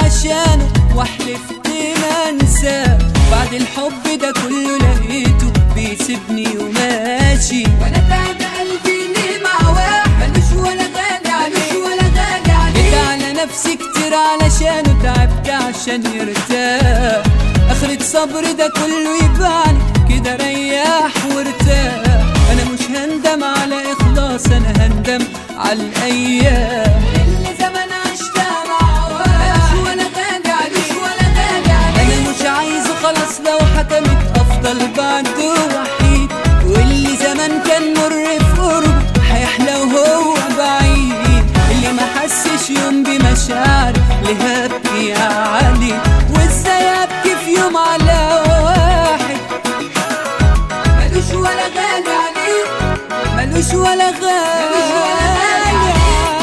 عشانه وحلفت ما انساه بعد الحب ده كله لقيته بيسيبني وماشي وانا تعب قلبي ليه مع واحد ملوش ولا غالي عليه ولا غالي جيت عليه على نفسي كتير علشانه تعبت عشان يرتاح اخرة صبر ده كله يبعني كده ريح وارتاح انا مش هندم على اخلاص انا هندم على الايام اللي زمان عشتها مع واحد ملوش ولا غالي عليه ولا غالي عليه انا مش عايزه خلاص لو حكمت افضل بعده وحيد واللي زمان كان مر في قرب هيحلى وهو بعيد اللي ما حسش يوم بمشاعر ليه ابكي عليه وازاي ابكي في يوم على واحد ملوش ولا غالي عليه ملوش ولا غالي عليه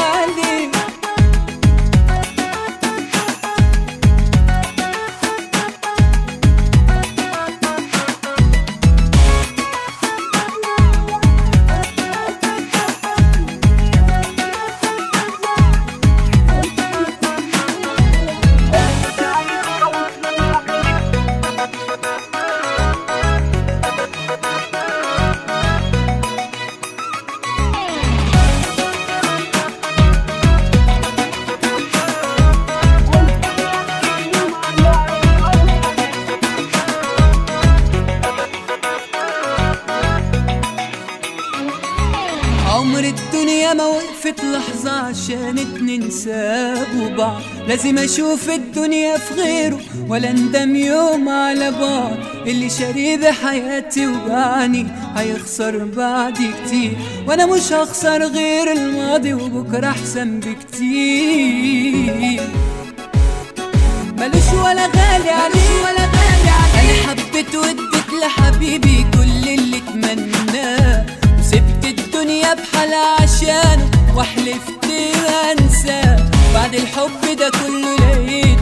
عمر الدنيا ما وقفت لحظة عشان اتنين سابوا بعض لازم اشوف الدنيا في غيره ولا ندم يوم على بعض اللي شاريه بحياتي وبعني هيخسر بعدي كتير وانا مش هخسر غير الماضي وبكرة احسن بكتير ملوش ولا غالي عليه ولا غالي عليه انا حبيت واديت لحبيبي كل اللي اتمناه وسبت الدنيا بحالها عشانه وحلفت ما انساه بعد الحب ده كله لقيت